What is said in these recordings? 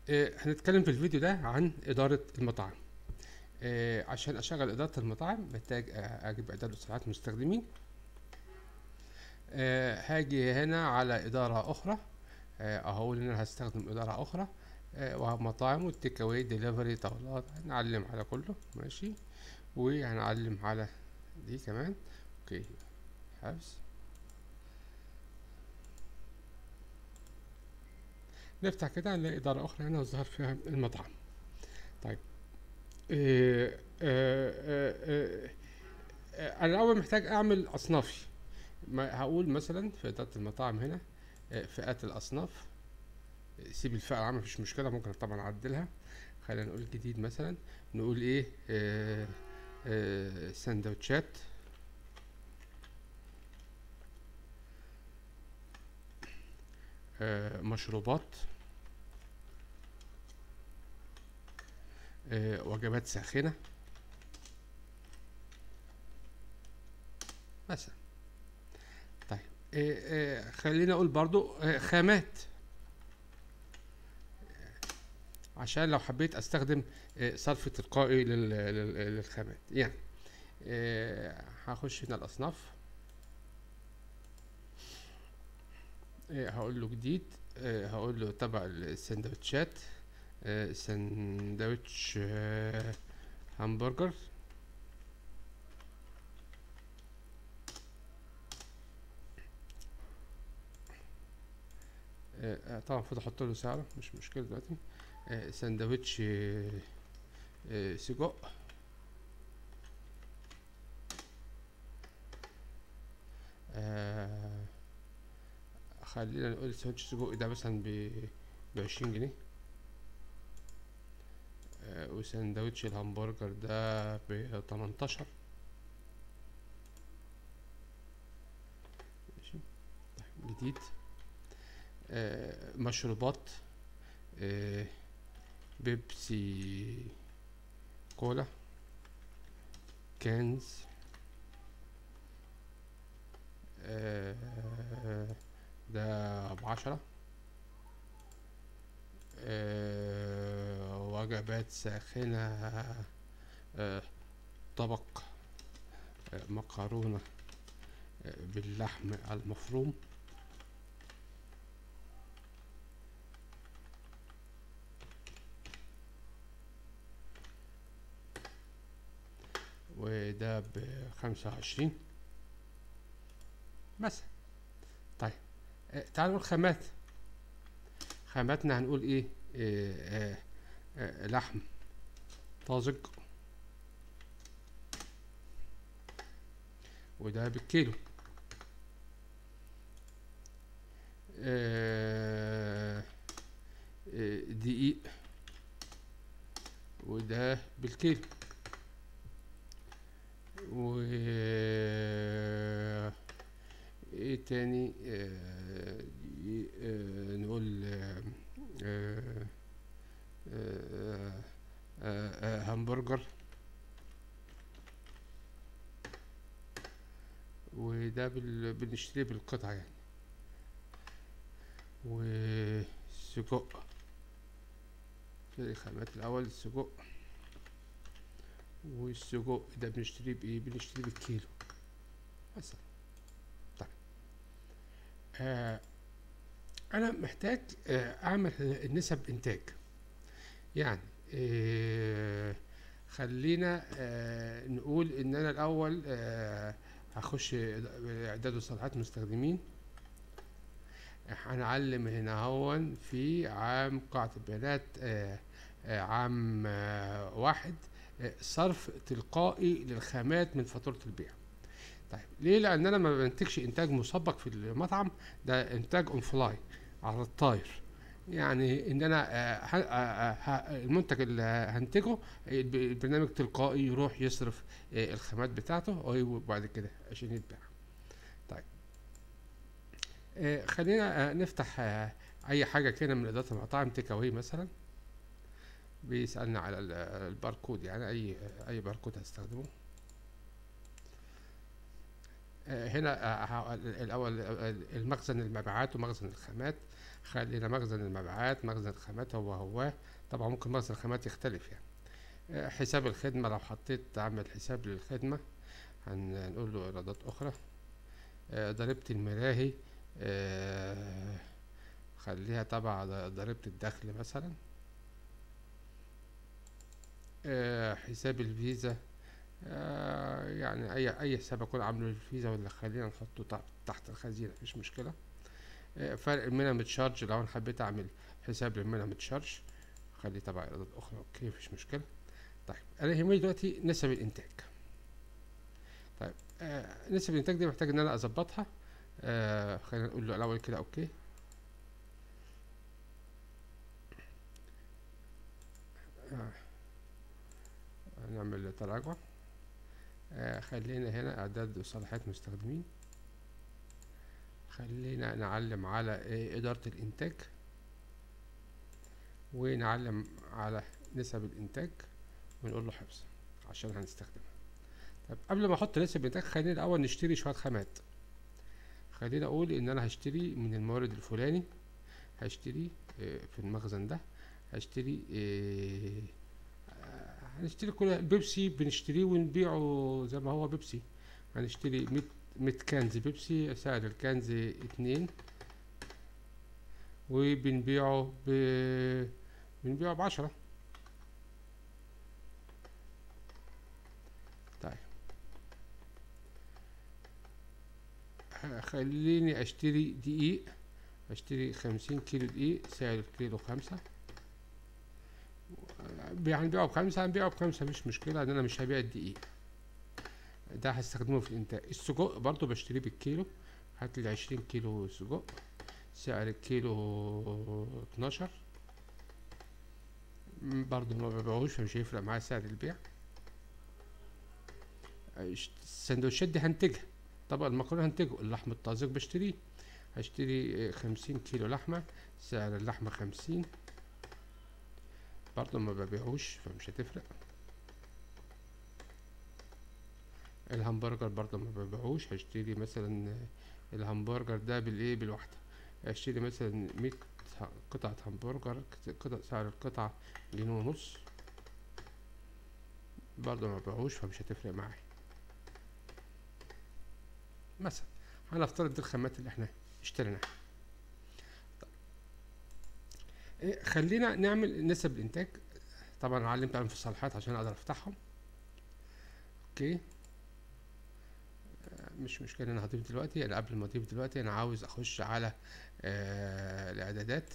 آه، هنتكلم في الفيديو ده عن إدارة المطاعم آه، عشان أشغل إدارة المطاعم محتاج آه، أجيب إعداد وصفحات مستخدمين آه، هاجي هنا على إدارة أخرى آه، أهو إن أنا هستخدم إدارة أخرى آه، ومطاعم والتيك أواي ديليفري طاولات هنعلم على كله ماشي وهنعلم على دي كمان أوكي حبس نفتح كده هنلاقي إدارة أخرى هنا ظهر فيها المطعم طيب إيه آه آه آه آه أنا الأول محتاج أعمل أصنافي ما هقول مثلا في إدارة المطاعم هنا آه، فئات الأصناف آه، سيب الفئة العامة مفيش مشكلة ممكن طبعا أعدلها خلينا نقول جديد مثلا نقول إيه آه آه سندوتشات آه مشروبات آه وجبات ساخنة مثلا طيب آه آه خلينا اقول برضو آه خامات عشان لو حبيت استخدم آه صرف تلقائي لل- لل- للخامات يعني آه هخش هنا الاصناف آه هقول له جديد آه هقول له تبع السندوتشات آه سندوتش آه همبرجر آه، آه، طبعا المفروض احط له سعره مش مشكله دلوقتي آه، سندوتش آه، آه، سجق آه، خلينا نقول سندوتش سجق ده مثلا ب بعشرين جنيه آه، وسندوتش الهمبرجر ده ب 18 ماشي طيب جديد آه، مشروبات آه، بيبسي كولا كنز آه، ده بعشرة آه، وجبات ساخنة آه، طبق آه، مكرونة آه، باللحم المفروم وده بخمسة وعشرين مثلا طيب آه، تعالوا نقول خامات خاماتنا هنقول ايه آه، آه، آه، لحم طازج وده بالكيلو آه، آه، دقيق وده بالكيلو و ايه تاني آه، دقيق، آه، نقول آه، آه، آه، آه، آه، همبرجر وده بال... بنشتريه بالقطعة يعني وسجق في خامات الأول السجق والسجق ده بنشتريه بإيه؟ بنشتريه بالكيلو مثلا طيب آه أنا محتاج آه أعمل نسب إنتاج يعني آه خلينا آه نقول إن أنا الأول آه هخش إعداد وصلاحات مستخدمين هنعلم هنا هون في عام قاعدة البيانات آه آه عام آه واحد آه صرف تلقائي للخامات من فاتورة البيع طيب ليه لان انا ما بنتجش انتاج مسبق في المطعم ده انتاج اون فلاي على الطاير يعني ان انا آه، ه- آه، آه، المنتج اللي هنتجه الب- البرنامج تلقائي يروح يصرف آه، الخامات بتاعته وبعد كده عشان يتباع طيب آه، خلينا آه، نفتح آه، اي حاجه كده من اداره المطاعم تيك اواي مثلا بيسالنا على ال- الباركود يعني اي اي باركود هستخدمه آه، هنا آه، ه- الاول آه، المخزن المبيعات ومخزن الخامات خلينا مخزن المبيعات مخزن الخامات هو هو طبعا ممكن مخزن الخامات يختلف يعني آه، حساب الخدمة لو حطيت عمل حساب للخدمة هن- هنقول له إيرادات أخرى آه، ضريبة الملاهي آه، خليها تبع ض- ضريبة الدخل مثلا آه، حساب الفيزا آه، يعني أي أي حساب أكون عامله للفيزا ولا خلينا نحطه تحت- تحت الخزينة مفيش مشكلة آه، فرق المينيمم تشارج لو أنا حبيت أعمل حساب للمينيمم تشارج خليه تبع إيرادات أخرى أوكي مفيش مشكلة طيب أنا يهمني دلوقتي نسب الإنتاج طيب آه نسب الإنتاج دي محتاج إن أنا أظبطها آه خلينا نقول له الأول كده أوكي آه نعمل تراجع آه خلينا هنا إعداد وصلاحيات مستخدمين خلينا نعلم على آه إدارة الإنتاج ونعلم على نسب الإنتاج ونقول له حفظ عشان هنستخدمها طب قبل ما احط نسب الانتاج خلينا الاول نشتري شويه خامات خلينا اقول ان انا هشتري من المورد الفلاني هشتري آه، في المخزن ده هشتري آه، آه، هنشتري كل بيبسي بنشتريه ونبيعه زي ما هو بيبسي هنشتري 100 100 كنز بيبسي سعر الكنز اتنين وبنبيعه ب بنبيعه بعشرة طيب ه- خليني اشتري دقيق اشتري خمسين كيلو دقيق سعر الكيلو خمسة بي- هنبيعه بخمسة هنبيعه بخمسة مش مشكلة ان انا مش هبيع الدقيق ده هستخدمه في الانتاج السجق برضو بشتريه بالكيلو هات لي عشرين كيلو سجق سعر الكيلو اتناشر م، برضو ما ببيعوش فمش هيفرق معايا سعر البيع الش- السندوتشات دي هنتجها طبق المكرونة هنتجه اللحم الطازج بشتريه هشتري خمسين كيلو لحمة سعر اللحمة خمسين برضه ما ببيعوش فمش هتفرق الهمبرجر برضه ما ببيعوش هشتري مثلا الهمبرجر ده بالايه بالواحدة هشتري مثلا مية ه- قطعة همبرجر كت- قطع سعر القطعة جنيه ونص برضه ما ببيعوش فمش هتفرق معايا مثلا هنفترض دي الخامات اللي احنا اشتريناها طيب. إيه، خلينا نعمل نسب الانتاج طبعا علمت عليهم في الصلاحات عشان اقدر افتحهم اوكي آه، مش مشكلة انا هضيف دلوقتي انا قبل ما اضيف دلوقتي انا عاوز اخش على آه الاعدادات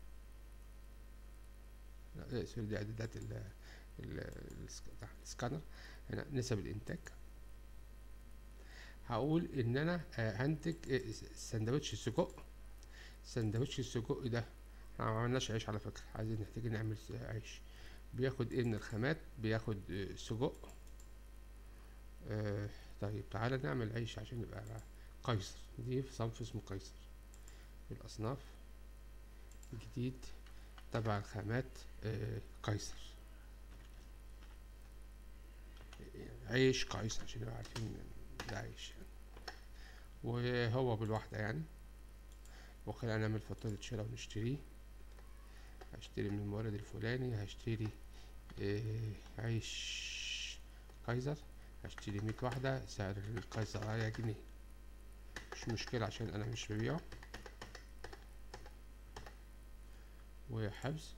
لا، إيه، سوري دي اعدادات ال ال- السك- السكانر هنا نسب الانتاج هقول ان انا آه، هنتج آه، س- سندوتش السجق سندوتش السجق ده احنا ما عملناش عيش على فكرة عايزين نحتاج نعمل س- عيش بياخد ايه من الخامات بياخد آه، سجق آه طيب تعالى نعمل عيش عشان يبقى قيصر دي في صنف اسمه قيصر الأصناف جديد تبع الخامات آه قيصر عيش قيصر عشان نبقى عارفين ده عيش يعني. وهو بالواحدة يعني وخلينا نعمل فاتورة شراء ونشتريه هشتري من المورد الفلاني هشتري آه عيش قيصر هشتري مية واحدة سعر القيصر عليها جنيه مش مشكلة عشان أنا مش ببيعه وحبس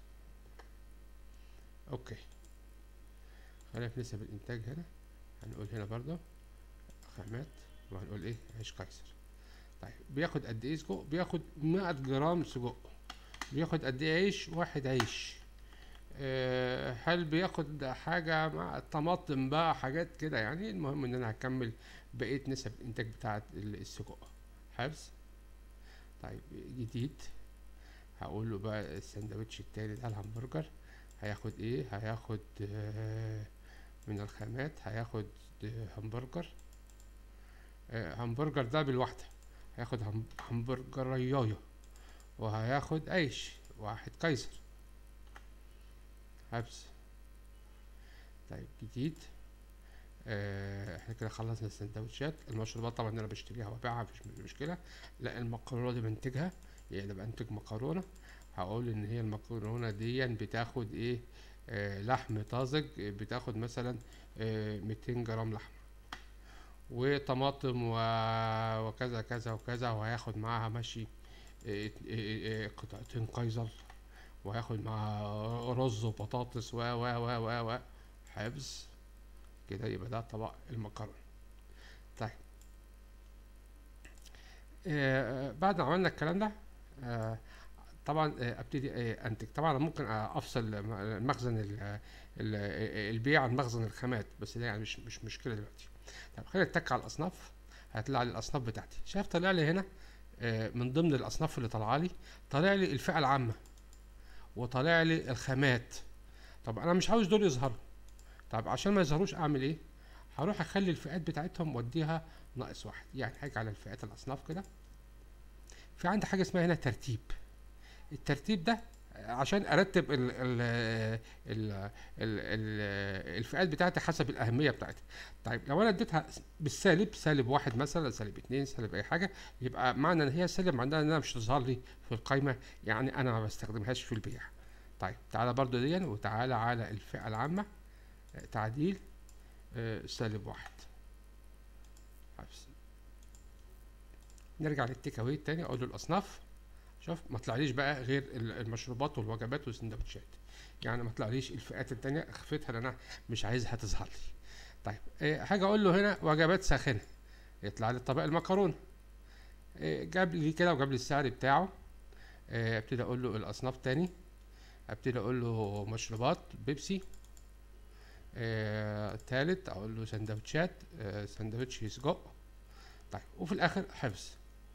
أوكي خلينا في نسب الإنتاج هنا هنقول هنا برضه خامات وهنقول إيه عيش قيصر طيب بياخد قد إيه سجق بياخد مية جرام سجق بياخد قد إيه عيش واحد عيش آه، هل بياخد حاجة مع الطماطم بقى حاجات كده يعني المهم ان انا هكمل بقية نسب الانتاج بتاعة ال- السجق حفظ طيب جديد هقول له بقى السندوتش التاني ده الهمبرجر هياخد ايه هياخد آه، من الخامات هياخد آه، همبرجر آه، همبرجر ده بالواحدة هياخد هم- همبرجرياية وهياخد عيش واحد قيصر حبس طيب جديد آه، احنا كده خلصنا السندوتشات المشروبات طبعا انا بشتريها وابيعها مفيش مشكله لا المكرونه دي بنتجها يعني بنتج مكرونه هقول ان هي المكرونه دي بتاخد ايه آه لحم طازج بتاخد مثلا آه 200 جرام لحم وطماطم و- وكذا كذا وكذا وهياخد معاها ماشي آه، آه، آه، قطعتين قيصر وهياخد معاها رز وبطاطس و و و و و حفظ كده يبقى ده طبق المكرونه طيب آه بعد ما عملنا الكلام ده آه طبعا آه ابتدي آه انتج طبعا أنا ممكن آه افصل المخزن ال- ال- البيع عن مخزن الخامات بس ده يعني مش مش مشكله دلوقتي طب خلينا نتك على الاصناف هيطلع لي الاصناف بتاعتي شايف طالع لي هنا آه من ضمن الاصناف اللي طالعه لي طالع لي الفئه العامه وطالع لي الخامات طب انا مش عاوز دول يظهروا طب عشان ما يظهروش اعمل ايه هروح اخلي الفئات بتاعتهم واديها ناقص واحد يعني هاجي على الفئات الاصناف كده في عندي حاجه اسمها هنا ترتيب الترتيب ده عشان ارتب ال ال ال ال ال الفئات بتاعتي حسب الاهميه بتاعتها طيب لو انا اديتها بالسالب سالب واحد مثلا سالب اتنين سالب اي حاجه يبقى معنى ان هي سالب معناها انها مش تظهر لي في القائمه يعني انا ما بستخدمهاش في البيع طيب تعالى برضو دي وتعالى على الفئه العامه آه، تعديل آه، سالب واحد حفظ. نرجع للتيك اواي التاني اقول له الاصناف شوف ما طلعليش بقى غير ال- المشروبات والوجبات والسندوتشات يعني ما طلعليش الفئات التانية اخفتها لان انا مش عايزها تظهر لي طيب إيه حاجه اقول له هنا وجبات ساخنه يطلع لي طبق المكرونه إيه جاب لي كده وجاب لي السعر بتاعه إيه ابتدي اقول له الاصناف تاني ابتدي اقول له مشروبات بيبسي آه، تالت اقول له سندوتشات آه، سندوتش سجق طيب وفي الاخر حفظ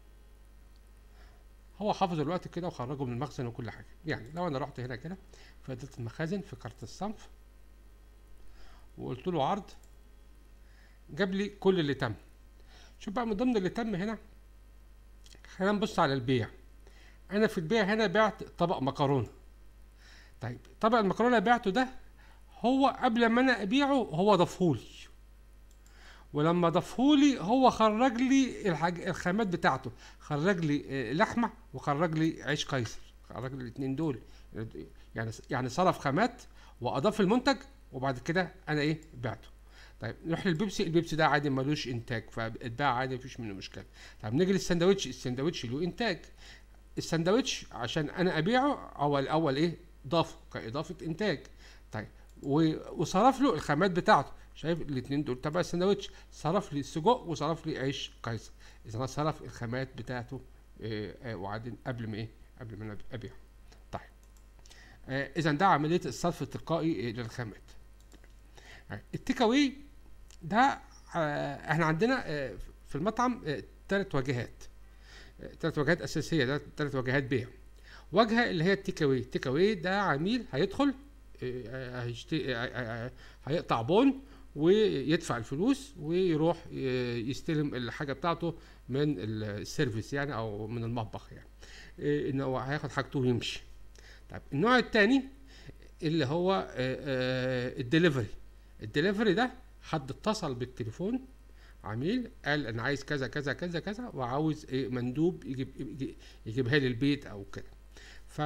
هو حافظ الوقت كده وخرجه من المخزن وكل حاجه يعني لو انا رحت هنا كده في اداه المخازن في كارت الصنف وقلت له عرض جاب لي كل اللي تم شوف بقى من ضمن اللي تم هنا خلينا نبص على البيع انا في البيع هنا بعت طبق مكرونه طيب طبق المكرونه اللي بعته ده هو قبل ما انا ابيعه هو ضافهولي ولما ضافهولي هو خرج لي الحاج... الخامات بتاعته خرج لي آه، لحمه وخرج لي عيش قيصر خرج لي الاثنين دول يعني يعني صرف خامات واضاف المنتج وبعد كده انا ايه بعته طيب نروح للبيبسي البيبسي ده عادي ملوش انتاج فاتباع عادي مفيش منه مشكله طيب نيجي للسندوتش السندوتش له انتاج السندوتش عشان انا ابيعه هو الاول ايه ضافه كاضافه انتاج طيب و- وصرف له الخامات بتاعته شايف الاثنين دول تبع السندوتش صرف لي السجق وصرف لي عيش قيصر اذا انا صرف الخامات بتاعته آه، آه، وبعدين قبل ما ايه قبل ما انا ابيعه طيب آه، اذا ده عمليه الصرف التلقائي آه، للخامات آه، التيك اواي ده آه، احنا عندنا آه، في المطعم ثلاث واجهات ثلاث واجهات اساسيه ده ثلاث واجهات بيع واجهه اللي هي التيك اواي التيك اواي ده عميل هيدخل آه، هيشتري آه، آه، آه، هيقطع بون ويدفع الفلوس ويروح ي- يستلم الحاجه بتاعته من السيرفيس يعني او من المطبخ يعني آه، ان هو هياخد حاجته ويمشي طيب النوع الثاني اللي هو الدليفري الدليفري ده حد اتصل بالتليفون عميل قال انا عايز كذا كذا كذا كذا وعاوز إيه مندوب يجيب يجي- يجيبها لي البيت او كده ف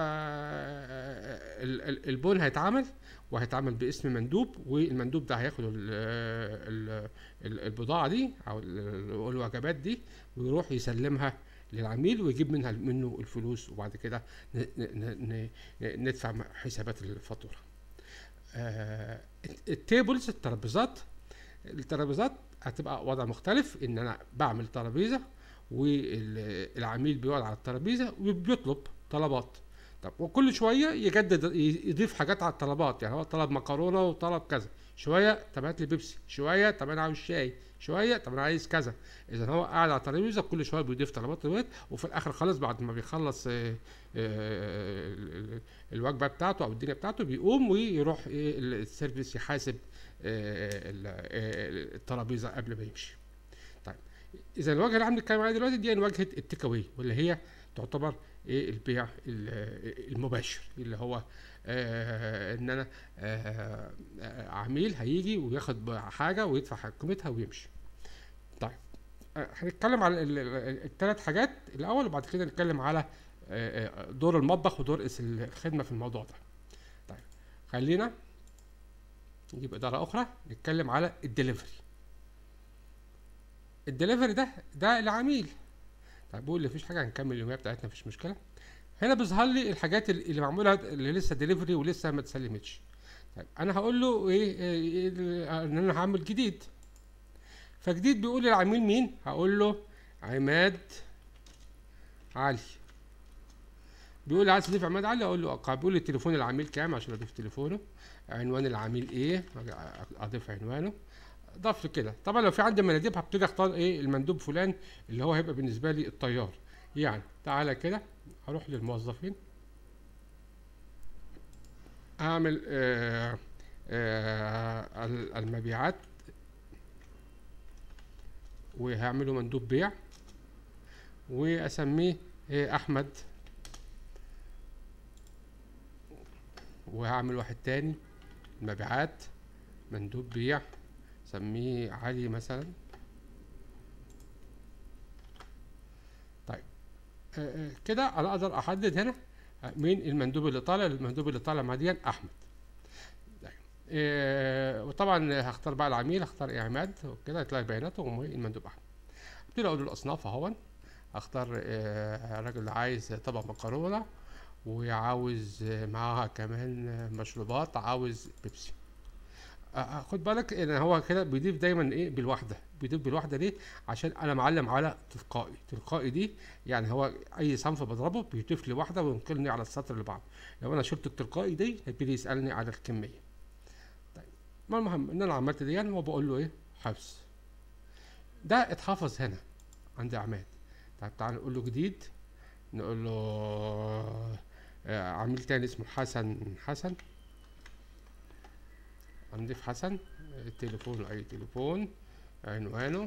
ال- ال- البون هيتعمل وهيتعمل باسم مندوب والمندوب ده هياخد ال- ال- ال- البضاعه دي او ال- الوجبات دي ويروح يسلمها للعميل ويجيب منها منه الفلوس وبعد كده ن- ن- ن- ندفع حسابات الفاتوره آه، التيبلز الترابيزات الترابيزات هتبقى وضع مختلف ان انا بعمل ترابيزه والعميل بيقعد على الترابيزه وبيطلب طلبات طب وكل شويه يجدد يضيف حاجات على الطلبات يعني هو طلب مكرونه وطلب كذا شويه طب هات لي بيبسي شويه طب انا عاوز شاي شويه طب انا عايز كذا اذا هو قاعد على الترابيزه كل شويه بيضيف طلبات طلبات وفي الاخر خالص بعد ما بيخلص آه، آه، ال- الوجبه بتاعته او الدنيا بتاعته بيقوم ويروح إيه، السيرفيس يحاسب آه، ال- آه، الترابيزه قبل ما يمشي طيب اذا الواجهه اللي احنا بنتكلم عليها دلوقتي دي واجهه التيك اواي واللي هي تعتبر ايه البيع ال- المباشر اللي هو آه ان انا آه آه، عميل هيجي وياخد حاجه ويدفع قيمتها ويمشي طيب آه، هنتكلم على الثلاث حاجات الاول وبعد كده نتكلم على آه، آه، دور المطبخ ودور اس- الخدمه في الموضوع ده طيب خلينا نجيب اداره اخرى نتكلم على الدليفري الدليفري ده ده العميل طيب بقول لي مفيش حاجه هنكمل اليوميه بتاعتنا مفيش مشكله هنا بيظهر لي الحاجات اللي اللي معموله اللي لسه دليفري ولسه ما اتسلمتش طيب انا هقول له ايه, إيه ال- ان انا هعمل جديد فجديد بيقول للعميل مين هقول له عماد علي بيقول لي عايز تضيف عماد علي اقول له أوقع. بيقول لي تليفون العميل كام عشان اضيف تليفونه عنوان العميل ايه اضيف عنوانه ضاف لي كده طبعا لو في عندي مناديب هبتدي اختار ايه المندوب فلان اللي هو هيبقى بالنسبه لي الطيار يعني تعالى كده هروح للموظفين اعمل آه آه ال- المبيعات وهعمله مندوب بيع واسميه آه احمد وهعمل واحد تاني مبيعات مندوب بيع سميه علي مثلا طيب آه، آه، كده انا اقدر احدد هنا آه، مين المندوب اللي طالع المندوب اللي طالع مع دي احمد طيب آه، وطبعا هختار بقى العميل هختار إيه عماد وكده هتلاقي بياناته والمندوب احمد ابتدي اقول له الاصناف اهون اختار آه، الراجل اللي عايز طبق مكرونه وعاوز آه، معاها كمان آه، مشروبات عاوز بيبسي آه، آه، خد بالك ان هو كده بيضيف دايما ايه بالوحده بيضيف بالوحده ليه عشان انا معلم على تلقائي تلقائي دي يعني هو اي صنف بضربه بيضيف لي واحده وينقلني على السطر اللي بعده لو انا شلت التلقائي دي هيبتدي يسالني على الكميه طيب ما المهم ان انا عملت دي هو بقول له ايه حفظ ده اتحفظ هنا عند عماد طيب تعال نقول له جديد نقول له آه، عميل تاني اسمه حسن حسن هنضيف حسن التليفون اي تليفون عنوانه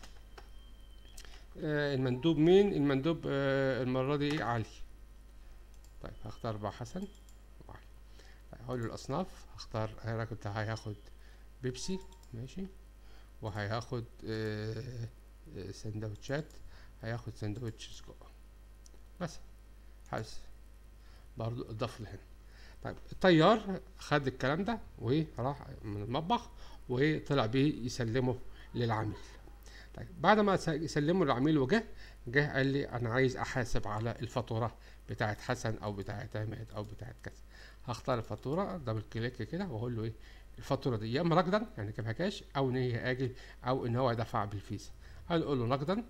آه المندوب مين المندوب آه المرة دي ايه علي طيب هختار بقى حسن وعلي طيب هقول له الاصناف هختار الراجل ده هياخد بيبسي ماشي وهياخد آه آه، سندوتشات هياخد سندوتش سجق مثلا حس برضو اضاف لهنا طيب الطيار خد الكلام ده وراح من المطبخ وطلع بيه يسلمه للعميل طيب بعد ما س- يسلمه للعميل وجه جه قال لي انا عايز احاسب على الفاتوره بتاعت حسن او بتاعت عماد او بتاعت كذا هختار الفاتوره دبل كليك كده واقول له ايه الفاتوره دي يا اما نقدا يعني كام كاش او ان هي اجل او ان هو دفع بالفيزا هنقول له نقدا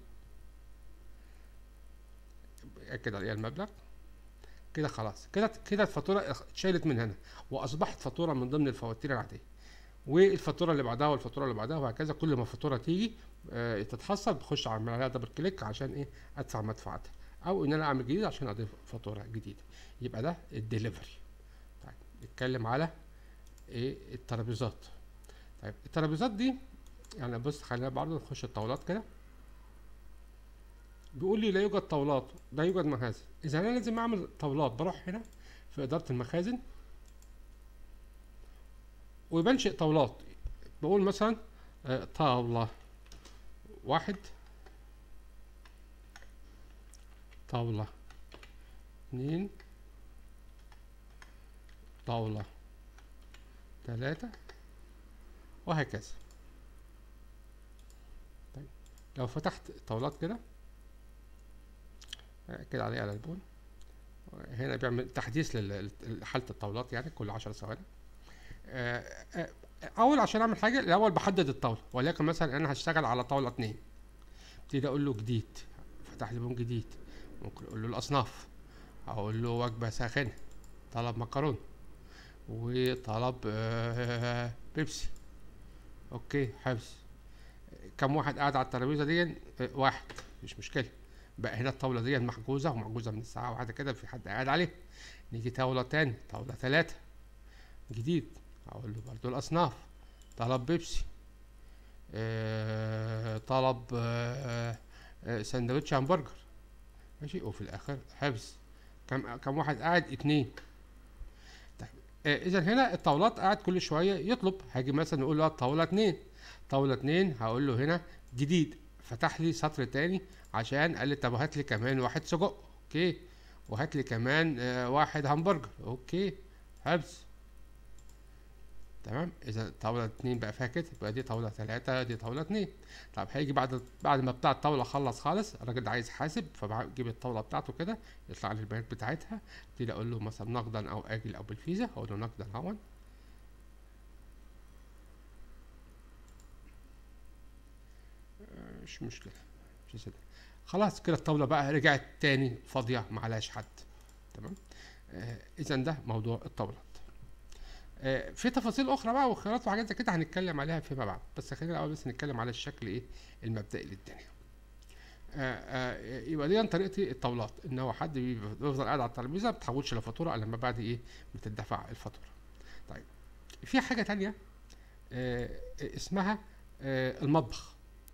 كده عليها المبلغ كده خلاص كده كده الفاتوره اتشالت من هنا واصبحت فاتوره من ضمن الفواتير العاديه والفاتوره اللي بعدها والفاتوره اللي بعدها وهكذا كل ما فاتوره تيجي آه تتحصل بخش اعمل عليها دبل كليك عشان ايه ادفع مدفوعاتها او ان انا اعمل جديد عشان اضيف فاتوره جديده يبقى ده الدليفري طيب نتكلم على ايه الترابيزات طيب الترابيزات دي يعني بص خلينا برضه نخش الطاولات كده بيقول لي لا يوجد طاولات لا يوجد مخازن اذا انا لازم اعمل طاولات بروح هنا في اداره المخازن وبنشئ طاولات بقول مثلا آه، طاولة واحد طاولة اتنين طاولة تلاتة وهكذا طيب لو فتحت طاولات كده آه، كده عليه على البون هنا بيعمل تحديث لل- لحالة الطاولات يعني كل عشر ثواني آه، آه، اول عشان اعمل حاجه الاول بحدد الطاوله وليكن مثلا انا هشتغل على طاوله اتنين ابتدي اقول له جديد فتح لي بون جديد ممكن اقول له الاصناف اقول له وجبه ساخنه طلب مكرونه وطلب آه، بيبسي اوكي حفظ كم واحد قاعد على الترابيزه دي آه، واحد مش مشكله بقى هنا الطاوله دي محجوزه ومحجوزه من الساعه واحدة كده في حد قاعد عليها نيجي طاوله تاني طاوله ثلاثه جديد اقول له برضو الاصناف طلب بيبسي آه طلب آه آه سندوتش همبرجر ماشي وفي الاخر حفظ كم كم واحد قاعد اتنين طيب آه اذا هنا الطاولات قاعد كل شويه يطلب هاجي مثلا نقول له الطاوله اتنين طاوله اتنين هقول له هنا جديد فتح لي سطر تاني عشان قال لي طب هات لي كمان واحد سجق اوكي وهات لي كمان آه واحد همبرجر اوكي حبس تمام اذا طاوله اتنين بقى فيها كده يبقى دي طاوله تلاته دي طاوله اتنين طب هيجي بعد بعد ما بتاع الطاوله خلص خالص الراجل ده عايز يحاسب فبجيب الطاوله بتاعته كده يطلع لي البيانات بتاعتها ابتدي اقول له مثلا نقدا او اجل او بالفيزا اقول له نقدا اهون آه، مش مشكله مش كده خلاص كده الطاوله بقى رجعت تاني فاضيه معلهاش حد تمام آه اذا ده موضوع الطاولات آه في تفاصيل اخرى بقى وخيارات وحاجات زي كده هنتكلم عليها فيما بعد بس خلينا الاول بس نتكلم على الشكل ايه المبدئي للدنيا آه آه يبقى دي طريقه الطاولات ان هو حد بيفضل قاعد على الترابيزه ما بتحولش لفاتوره الا لما بعد ايه بتدفع الفاتوره طيب في حاجه تانية آه اسمها آه المطبخ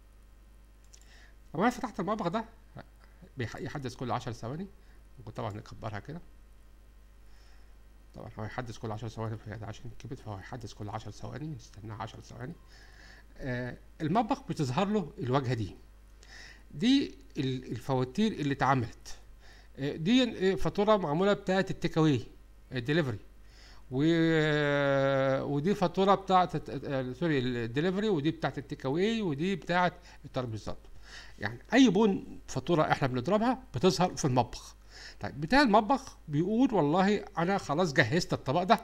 لو انا فتحت المطبخ ده بيحدث كل 10 ثواني ممكن طبعا نكبرها كده طبعا هو هيحدث كل 10 ثواني عشان كبت فهو هيحدث كل 10 ثواني نستناه 10 ثواني آه المطبخ بتظهر له الواجهه دي دي الفواتير اللي اتعملت آه دي فاتوره معموله بتاعه التيك اواي الدليفري و ودي فاتوره بتاعه سوري الدليفري ودي بتاعه التيك اواي ودي بتاعه الترابيزات يعني اي بون فاتوره احنا بنضربها بتظهر في المطبخ طيب بتاع المطبخ بيقول والله انا خلاص جهزت الطبق ده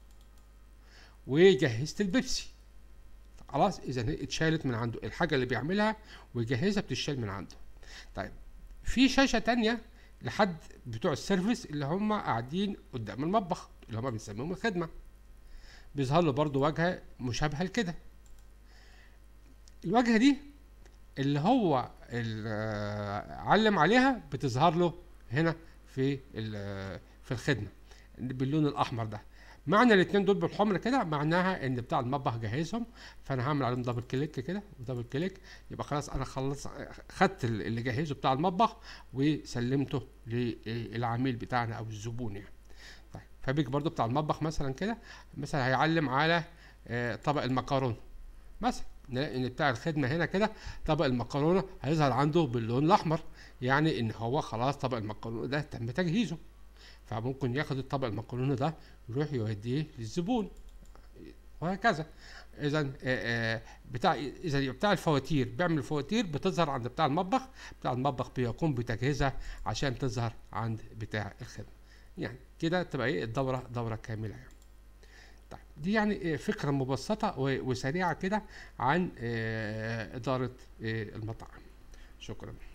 وجهزت البيبسي خلاص اذا اتشالت من عنده الحاجه اللي بيعملها ويجهزها بتشال من عنده طيب في شاشه تانية لحد بتوع السيرفيس اللي هم قاعدين قدام المطبخ اللي هم بنسميهم الخدمه بيظهر له برضو واجهه مشابهه لكده الواجهه دي اللي هو علم عليها بتظهر له هنا في في الخدمه باللون الاحمر ده معنى الاثنين دول بالحمر كده معناها ان بتاع المطبخ جهزهم فانا هعمل عليهم دبل كليك كده ودبل كليك يبقى خلاص انا خلص خدت اللي جهزه بتاع المطبخ وسلمته للعميل بتاعنا او الزبون يعني طيب فبيجي برضو بتاع المطبخ مثلا كده مثلا هيعلم على طبق المكرونه مثلا نلاقي ان بتاع الخدمه هنا كده طبق المكرونه هيظهر عنده باللون الاحمر يعني ان هو خلاص طبق المكرونه ده تم تجهيزه فممكن ياخد الطبق المكرونه ده يروح يوديه للزبون وهكذا اذا بتاع اذا بتاع الفواتير بيعمل الفواتير بتظهر عند بتاع المطبخ بتاع المطبخ بيقوم بتجهيزها عشان تظهر عند بتاع الخدمه يعني كده تبقى ايه الدوره دوره كامله يعني طيب دي يعني فكره مبسطه وسريعه كده عن اداره المطاعم شكرا